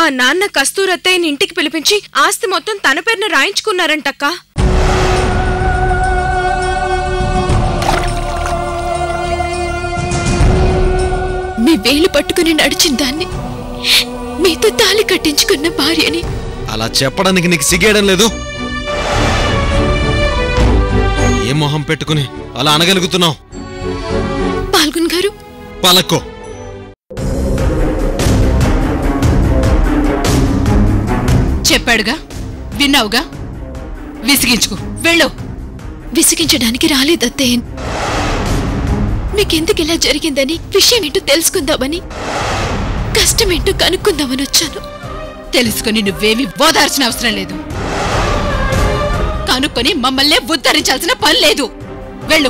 నాన్న కస్తూరత్తయ్యని ఇంటికి పిలిపించి ఆస్తి మొత్తం తన పేరున రాయించుకున్నారంటక్కా మీ వేలు పట్టుకుని నడిచిన దాన్ని మీతో తాలి కట్టించుకున్న భార్యని అలా చెప్పడానికి నీకు సిగ్గేయడం లేదు ఏ మొహం పెట్టుకుని అలా అనగలుగుతున్నావు పాల్గొన్ గారు పలక్కో చెప్పాడుగా విన్నావుగా విసిగించుకు వెళ్ళు విసిగించడానికి రాలేదత్తయ్య మీకెందుకు ఇలా జరిగిందని విషయం ఏంటో తెలుసుకుందామని కష్టమేంటో కనుక్కుందామని వచ్చాను తెలుసుకుని నువ్వేమి ఓదార్చిన అవసరం లేదు కనుక్కొని మమ్మల్నే ఉద్ధరించాల్సిన పని లేదు వెళ్ళు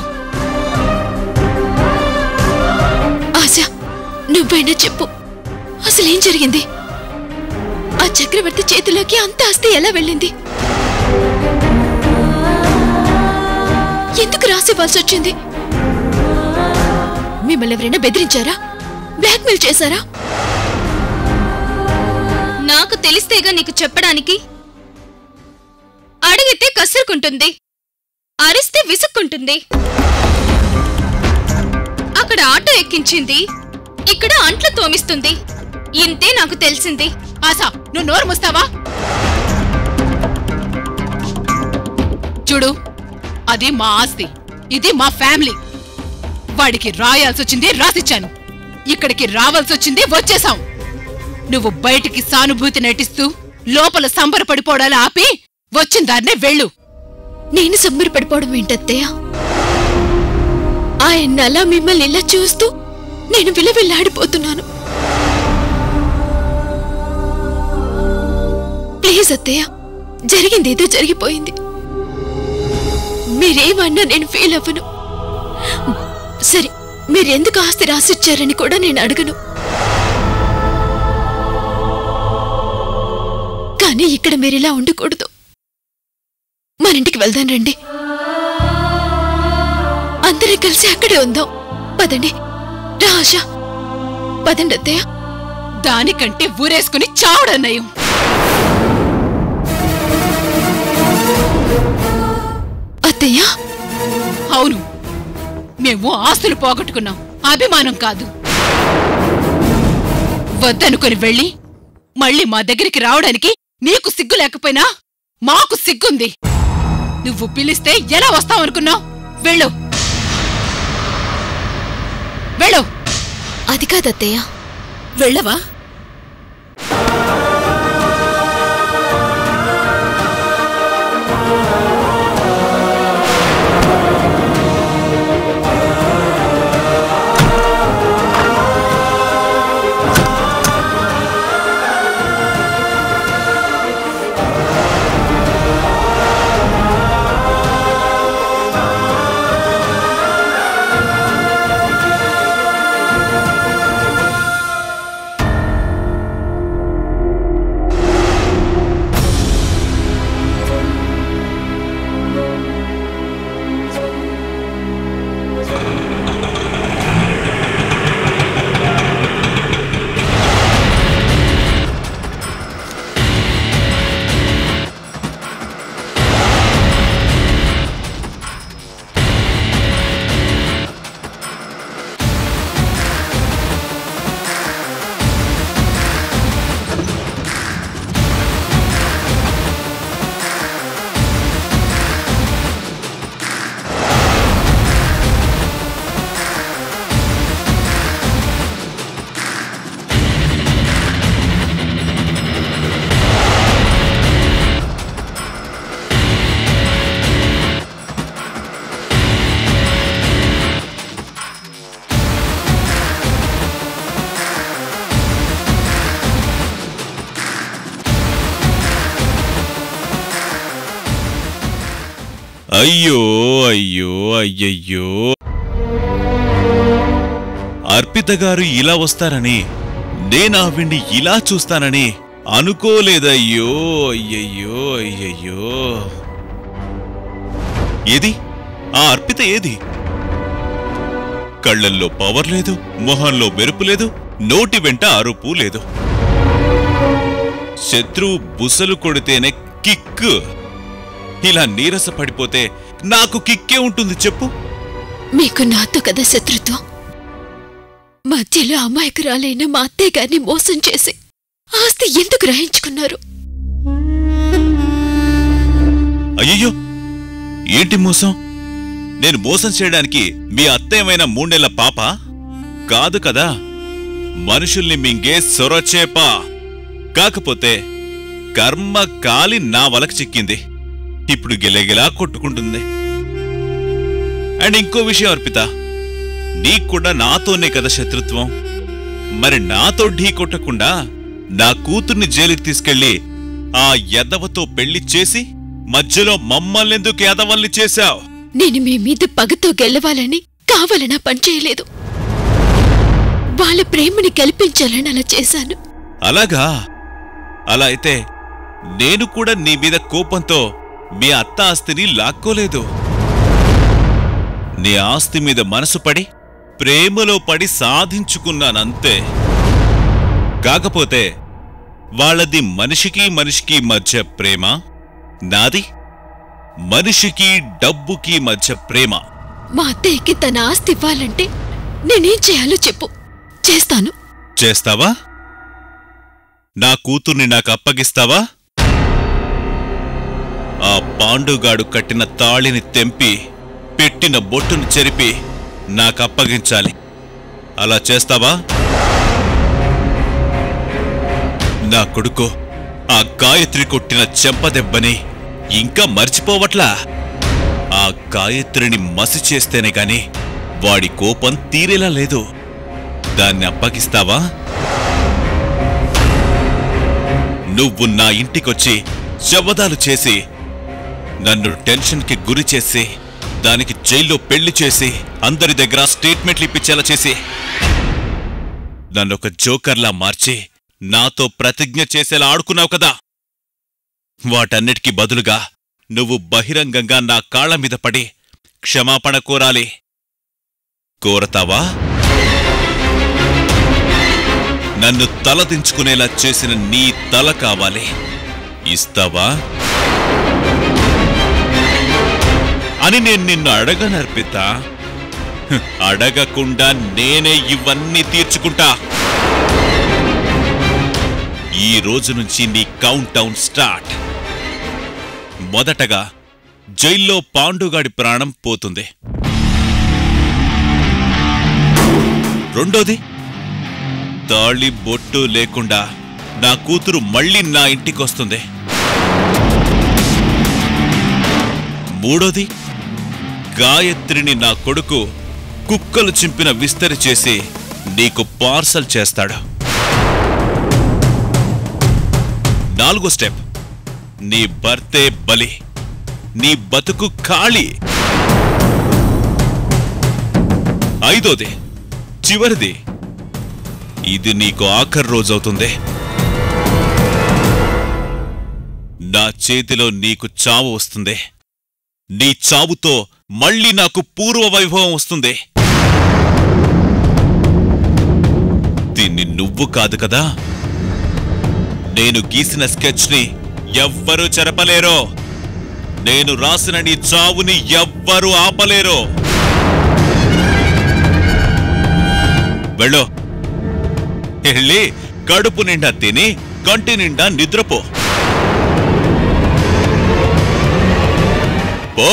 ఆశ నువ్వైనా చెప్పు అసలేం జరిగింది ఆ చక్రవర్తి చేతిలోకి అంత ఆస్తి ఎలా వెళ్ళింది ఎందుకు రాసివ్వాల్సి వచ్చింది మిమ్మల్ని ఎవరైనా బెదిరించారా బ్లాక్మెయిల్ చేశారా నాకు తెలిస్తేగా నీకు చెప్పడానికి అడిగితే కసురుకుంటుంది అరిస్తే విసుక్కుంటుంది అక్కడ ఆటో ఎక్కించింది ఇక్కడ అంట్లు తోమిస్తుంది ఇంతే నాకు తెలిసింది ఆశా నువ్వు నోరు మూస్తావా చూడు అది మా ఆస్తి ఇది మా ఫ్యామిలీ వాడికి రాయాల్సి వచ్చింది రాసిచ్చాను ఇక్కడికి రావాల్సి వచ్చింది వచ్చేసాం నువ్వు బయటికి సానుభూతి నటిస్తూ లోపల సంబరపడిపోవడాలు ఆపి వచ్చిన దాన్నే వెళ్ళు నేను సంబరపడిపోవడం ఏంటత్తయ్య ఆయన అలా మిమ్మల్ని ఇలా చూస్తూ నేను విలవిల్లాడిపోతున్నాను ప్లీజ్ అత్తయ్య జరిగిందేదో జరిగిపోయింది మీరేమన్నా నేను ఫీల్ అవ్వను సరే మీరెందుకు ఆస్తి రాసిచ్చారని కూడా నేను అడగను కానీ ఇక్కడ మీరిలా ఉండకూడదు మన ఇంటికి వెళ్దాం రండి అందరం కలిసి అక్కడే ఉందాం పదండి రా ఆశ పదండి అత్తయ్య దానికంటే ఊరేసుకుని చావడన్నయం అత్తయ్య అవును మేము ఆస్తులు పోగొట్టుకున్నాం అభిమానం కాదు వద్దనుకొని వెళ్ళి మళ్ళీ మా దగ్గరికి రావడానికి నీకు సిగ్గు లేకపోయినా మాకు సిగ్గుంది నువ్వు పిలిస్తే ఎలా వస్తావనుకున్నావు వెళ్ళు వెళ్ళు అది కాదు అత్తయ్య వెళ్ళవా అయ్యో అయ్యో అయ్యయ్యో అర్పిత గారు ఇలా వస్తారని నేను ఆవిడ్ని ఇలా చూస్తానని అనుకోలేదయ్యో అయ్యయ్యో అయ్యయ్యో ఏది ఆ అర్పిత ఏది కళ్ళల్లో పవర్ లేదు మొహంలో మెరుపు లేదు నోటి వెంట అరుపు లేదు శత్రువు బుసలు కొడితేనే కిక్ ఇలా నీరస పడిపోతే నాకు కిక్కే ఉంటుంది చెప్పు మీకు నాతో కదా శత్రుత్వం మధ్యలో అమాయకురాలైన మా అత్తయ్య గారిని మోసం చేసి ఆస్తి ఎందుకు గ్రహించుకున్నారు అయ్యయ్యో ఏంటి మోసం నేను మోసం చేయడానికి మీ అత్తయ్యమైన మూడేళ్ల పాప కాదు కదా మనుషుల్ని మింగే సొరచేప కాకపోతే కర్మ కాలి నా వలకు చిక్కింది ఇప్పుడు గిలగిలా కొట్టుకుంటుంది అండ్ ఇంకో విషయం అర్పిత నీకు కూడా నాతోనే కదా శత్రుత్వం మరి నాతో ఢీ కొట్టకుండా నా కూతుర్ని జైలుకి తీసుకెళ్లి ఆ ఎదవతో పెళ్లి చేసి మధ్యలో మమ్మల్నెందుకు ఎదవల్ని చేశావు నేను మీ మీద పగతో గెలవాలని కావాలనా పనిచేయలేదు వాళ్ళ ప్రేమని కల్పించాలని అలా చేశాను అలాగా అలా అయితే నేను కూడా నీ మీద కోపంతో మీ అత్త ఆస్తిని లాక్కోలేదు నీ ఆస్తి మీద మనసు పడి ప్రేమలో పడి సాధించుకున్నానంతే కాకపోతే వాళ్ళది మనిషికి మనిషికి మధ్య ప్రేమ నాది మనిషికి డబ్బుకి మధ్య ప్రేమ మా అత్తయ్యకి తన ఆస్తి ఇవ్వాలంటే నేనేం చేయాలో చెప్పు చేస్తాను చేస్తావా నా కూతుర్ని నాకు అప్పగిస్తావా ఆ పాండుగాడు కట్టిన తాళిని తెంపి పెట్టిన బొట్టును చెరిపి నాకు అప్పగించాలి అలా చేస్తావా నా కొడుకు ఆ గాయత్రి కొట్టిన చెంపదెబ్బని ఇంకా మర్చిపోవట్లా ఆ గాయత్రిని మసి చేస్తేనే గాని వాడి కోపం తీరేలా లేదు దాన్ని అప్పగిస్తావా నువ్వు నా ఇంటికొచ్చి శబదాలు చేసి నన్ను టెన్షన్కి గురి చేసి దానికి జైల్లో పెళ్లి చేసి అందరి దగ్గర స్టేట్మెంట్లు ఇప్పించేలా చేసి నన్నొక జోకర్లా మార్చి నాతో ప్రతిజ్ఞ చేసేలా ఆడుకున్నావు కదా వాటన్నిటికీ బదులుగా నువ్వు బహిరంగంగా నా కాళ్ల మీద పడి క్షమాపణ కోరాలి కోరతావా నన్ను తలదించుకునేలా చేసిన నీ తల కావాలి ఇస్తావా అని నేను నిన్ను అడగనర్పితా హ్, అడగకుండా నేనే ఇవన్నీ తీర్చుకుంటా ఈ రోజు నుంచి నీ కౌంట్ డౌన్ స్టార్ట్ మొదటగా జైల్లో పాండుగాడి ప్రాణం పోతుంది రెండోది తాళి బొట్టు లేకుండా నా కూతురు మళ్ళీ నా ఇంటికొస్తుంది మూడోది గాయత్రిని నా కొడుకు కుక్కలు చింపిన విస్తరి చేసి నీకు పార్సల్ చేస్తాడు నాలుగో స్టెప్ నీ భర్తే బలి నీ బతుకు ఖాళీ ఐదోది చివరిది ఇది నీకు ఆఖరి రోజవుతుంది నా చేతిలో నీకు చావు వస్తుంది నీ చావుతో మళ్ళీ నాకు పూర్వ వైభవం వస్తుంది దీన్ని నువ్వు కాదు కదా నేను గీసిన స్కెచ్ని ఎవ్వరూ చెరపలేరో నేను రాసిన నీ చావుని ఎవ్వరూ ఆపలేరో వెళ్ళో వెళ్ళి కడుపు నిండా తిని కంటి నిండా నిద్రపో పో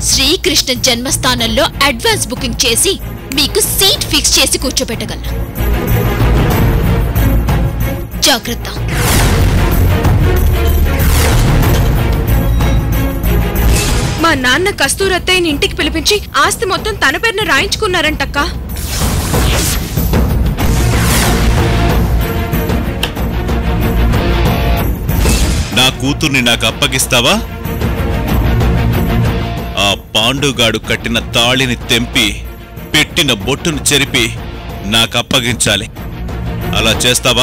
శ్రీకృష్ణ జన్మస్థానంలో అడ్వాన్స్ బుకింగ్ చేసి మీకు సీట్ ఫిక్స్ చేసి కూర్చోబెట్టగలను జాగ్రత్త మా నాన్న కస్తూరత్తయ్యని ఇంటికి పిలిపించి ఆస్తి మొత్తం తన పేరున రాయించుకున్నారంటక్కా నా కూతుర్ని నాకు అప్పగిస్తావా ఆ పాండుగాడు కట్టిన తాళిని తెంపి పెట్టిన బొట్టును చెరిపి నాకు అప్పగించాలి అలా చేస్తావా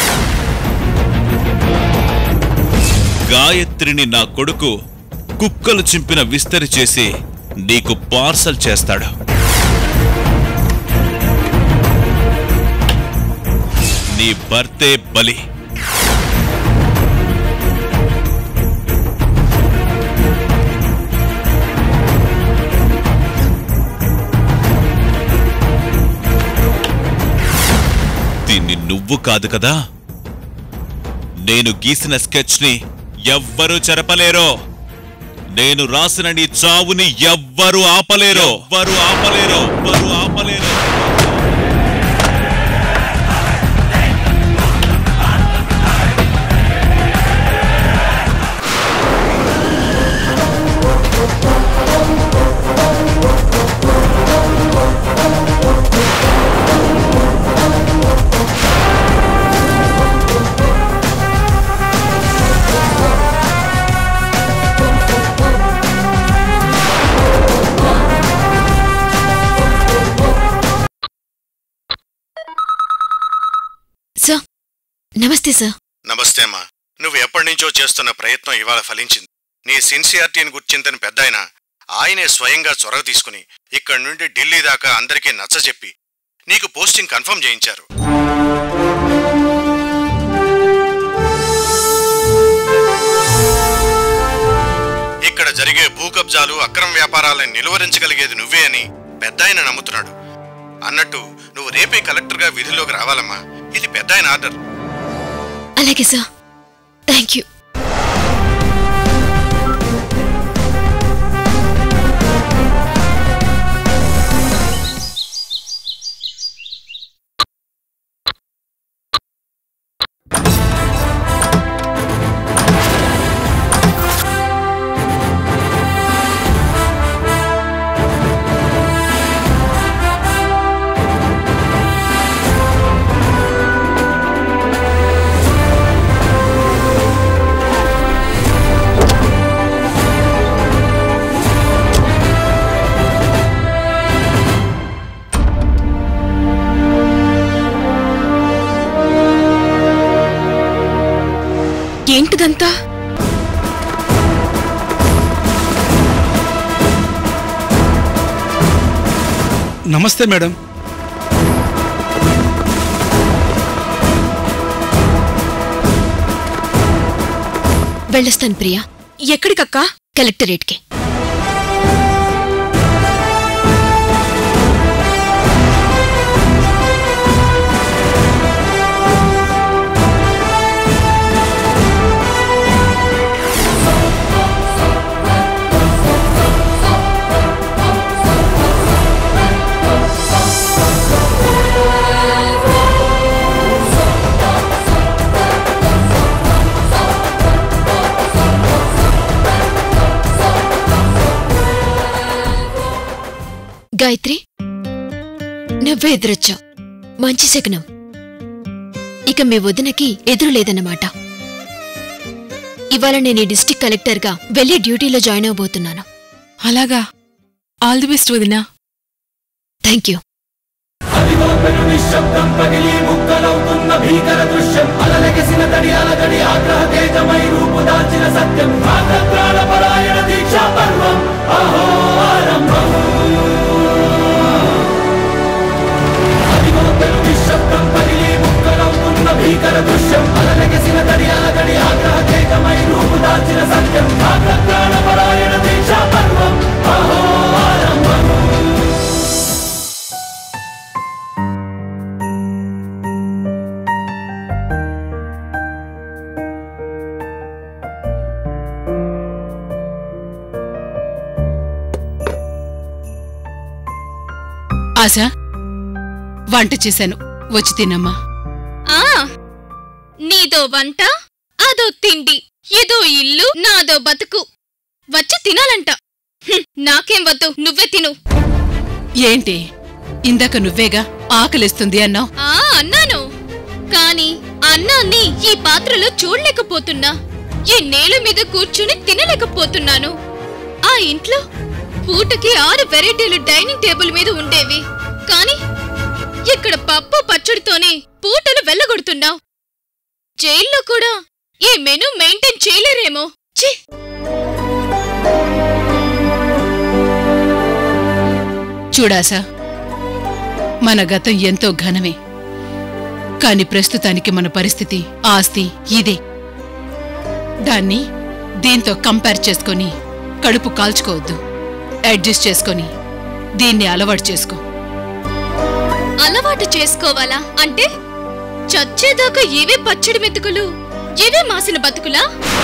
గాయత్రిని నా కొడుకు కుక్కలు చింపిన విస్తరి చేసి నీకు పార్సల్ చేస్తాడు నీ భర్తే బలి దీన్ని నువ్వు కాదు కదా నేను గీసిన స్కెచ్ ని ఎవ్వరూ చెరపలేరో నేను రాసిన నీ చావుని ఎవ్వరు ఆపలేరో ఎవ్వరు ఆపలేరో ఎవ్వరు ఆపలేరో సార్ నమస్తే సార్ నమస్తే అమ్మా నువ్వు ఎప్పటి నుంచో చేస్తున్న ప్రయత్నం ఇవాళ ఫలించింది నీ సిన్సియారిటీని గుర్తింతని పెద్ద ఆయన ఆయనే స్వయంగా చొరవ తీసుకుని ఇక్కడి నుండి ఢిల్లీ దాకా అందరికీ నచ్చజెప్పి నీకు పోస్టింగ్ కన్ఫర్మ్ చేయించారు ఇక్కడ జరిగే భూ కబ్జాలు అక్రమ వ్యాపారాలను నిలువరించగలిగేది నువ్వే అని పెద్ద ఆయన నమ్ముతున్నాడు అన్నట్టు నువ్వు రేపే కలెక్టర్గా విధిలోకి రావాలమ్మా ఇది పెద్ద ఆయన ఆర్డర్ అలాగే సార్ థ్యాంక్ యూ ఏంటిదంతా నమస్తే మేడం వెళ్ళొస్తాను ప్రియా ఎక్కడికక్కా కలెక్టరేట్కి గాయత్రి నువ్వే ఎదురొచ్చావు మంచి శకునం ఇక మీ వదినకి ఎదురు లేదన్నమాట ఇవాళ నేను ఈ డిస్టిక్ కలెక్టర్గా వెళ్ళి డ్యూటీలో జాయిన్ అవబోతున్నాను అలాగా ఆల్ ది బెస్ట్ వదినా థ్యాంక్ యూ నిశ్శబ్దం పగిలి ముక్కలవుతున్న భీకర దృశ్యం అలలెగసిన తడి అలగడి ఆగ్రహ తేజమై రూపు దాల్చిన సత్యం ప్రాణ పరాయణ దీక్షా పర్వం అహో ఆరంభం అదిగో పెను నిశ్శబ్దం పగిలి ముక్కలవుతున్న భీకర దృశ్యం అలలెగసిన తడి అలగడి ఆగ్రహ తేజమై రూపు దాల్చిన సత్యం ప్రాణ పరాయణ దీక్షా పర్వం అహో ఆరంభం ఆశ వంట చేశాను వచ్చి తినమ్మా ఆ నీదో వంట అదో తిండి ఏదో ఇల్లు నాదో బతుకు వచ్చి తినాలంట హ్మ్, నాకేం వద్దు నువ్వే తిను ఏంటి ఇందాక నువ్వేగా ఆకలిస్తుంది అన్నావు ఆ అన్నాను కాని అన్నాన్ని ఈ పాత్రలో చూడలేకపోతున్నా ఈ నేల మీద కూర్చుని తినలేకపోతున్నాను ఆ ఇంట్లో పూటకి ఆరు వెరైటీలు డైనింగ్ టేబుల్ మీద ఉండేవి కాని ఇక్కడ పప్పు పచ్చడితోనే పూటలు వెళ్ళగొడుతున్నావు జైల్లో కూడా ఈ మెను మెయింటైన్ చేయలేరేమో ఛీ చూడాసా మన గతం ఎంతో ఘనమే కాని ప్రస్తుతానికి మన పరిస్థితి ఆస్తి ఇదే దాన్ని దీంతో కంపేర్ చేసుకొని కడుపు కాల్చుకోవద్దు అడ్జస్ట్ చేసుకొని దీన్ని అలవాటు చేసుకో అలవాటు చేసుకోవాలా అంటే చచ్చేదాకా ఇవే పచ్చడి మెతుకులు ఇవే మాసిన బతుకులా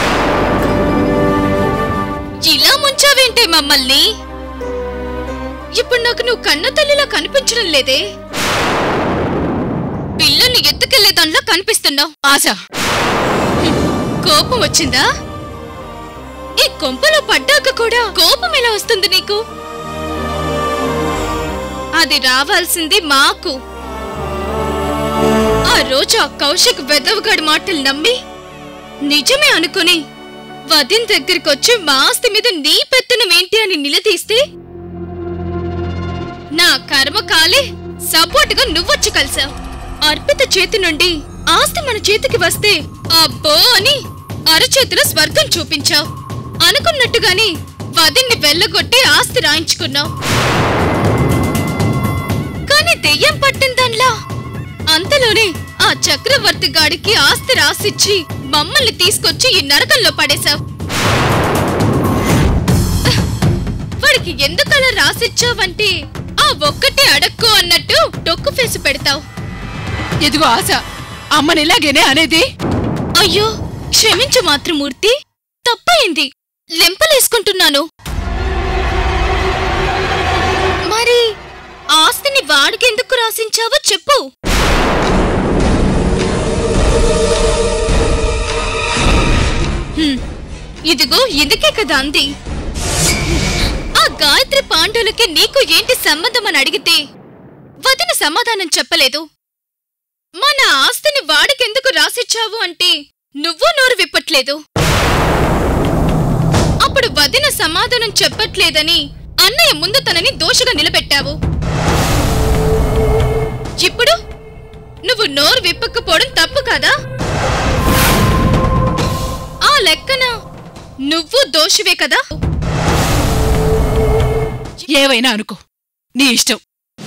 ఇలా ముంచావేంటే మమ్మల్ని ఇప్పుడు నాకు నువ్వు కన్న తల్లిలా కనిపించడం లేదే పిల్లల్ని ఎత్తుకెళ్లే దానిలో కనిపిస్తున్నావు ఆశ కోపం వచ్చిందా ఈ కొంపలో పడ్డాక కూడా కోపం ఎలా వస్తుంది నీకు అది రావాల్సింది మాకు ఆ రోజు ఆ కౌశిక్ వెదవగాడి మాటలు నమ్మి నిజమే అనుకుని వదిన్ దగ్గరికొచ్చి మా ఆస్తి మీద నీ పెత్తనం ఏంటి అని నిలదీస్తే నా కర్మ కాలే సపోర్టుగా నువ్వొచ్చి కలిసావు అర్పిత చేతి నుండి ఆస్తి మన చేతికి వస్తే అబ్బో అని అరచేతిలో స్వర్గం చూపించావు అనుకున్నట్టుగాని వదిన్ని వెళ్ళగొట్టి ఆస్తి రాయించుకున్నావు కానీ దెయ్యం పట్టిన దానిలా అంతలోనే ఆ చక్రవర్తి గాడికి ఆస్తి రాసిచ్చి మమ్మల్ని తీసుకొచ్చి ఈ నరకంలో పడేశావు వాడికి ఎందుకలా రాసిచ్చావంటే ఆ ఒక్కటి అడక్కు అన్నట్టు డొక్కు ఫేసు పెడతావు ఇదిగో ఆశ అమ్మని ఇలాగేనే అనేది అయ్యో క్షమించు మాతృమూర్తి తప్పయింది లెంపలేసుకుంటున్నాను మరి ఆస్తిని వాడికెందుకు రాసించావో చెప్పు హ్మ్, ఇదిగో ఇందుకే కదా అంది ఆ గాయత్రి పాండవులకి నీకు ఏంటి సంబంధం అని అడిగితే వదిన సమాధానం చెప్పలేదు మన ఆస్తిని వాడికెందుకు రాసిచ్చావు అంటే నువ్వు నోరు విప్పట్లేదు అప్పుడు వదిన సమాధానం చెప్పట్లేదని అన్నయ్య ముందు తనని దోషగా నిలబెట్టావు ఇప్పుడు నువ్వు నోరు విప్పకపోవడం తప్పు కదా ఆ లెక్కన నువ్వు దోషివే కదా ఏవైనా అనుకో నీ ఇష్టం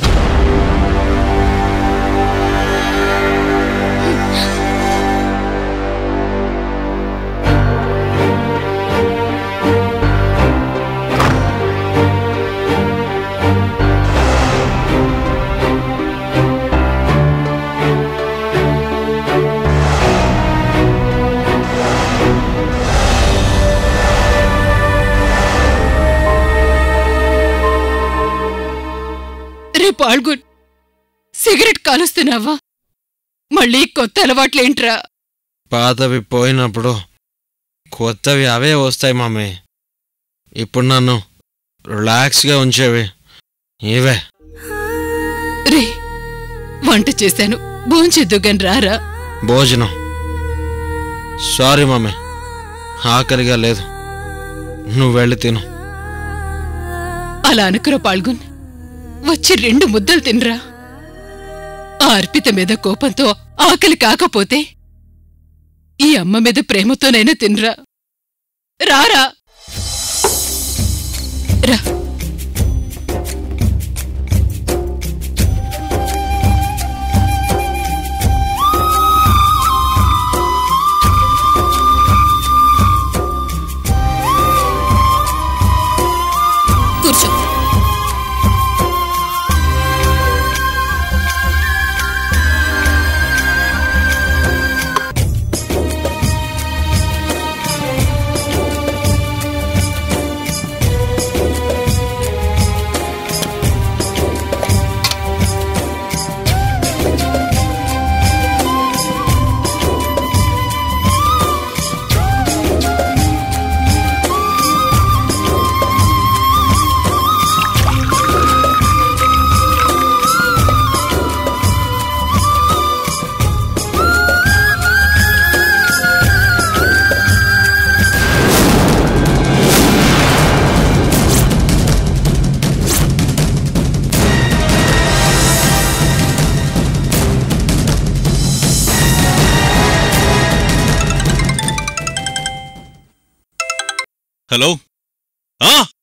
రే పాల్గొన్ సిగరెట్ కాలుస్తున్నావా మళ్ళీ కొత్త అలవాట్లేంట్రా పాతవి పోయినప్పుడు కొత్తవి అవే వస్తాయి మమ్మీ ఇప్పుడు నన్ను రిలాక్స్గా ఉంచేవి ఇవే రే వంట చేశాను భోంచేద్దుగాని రారా భోజనం సారీ మమ్మీ ఆకలిగా లేదు నువ్వు వెళ్ళి తిను అలా అనుకురా పాల్గొన్ వచ్చి రెండు ముద్దలు తినరా ఆ అర్పిత మీద కోపంతో ఆకలి కాకపోతే ఈ అమ్మ మీద ప్రేమతోనైనా తినరా రారా రా కూర్చో హలో ఆ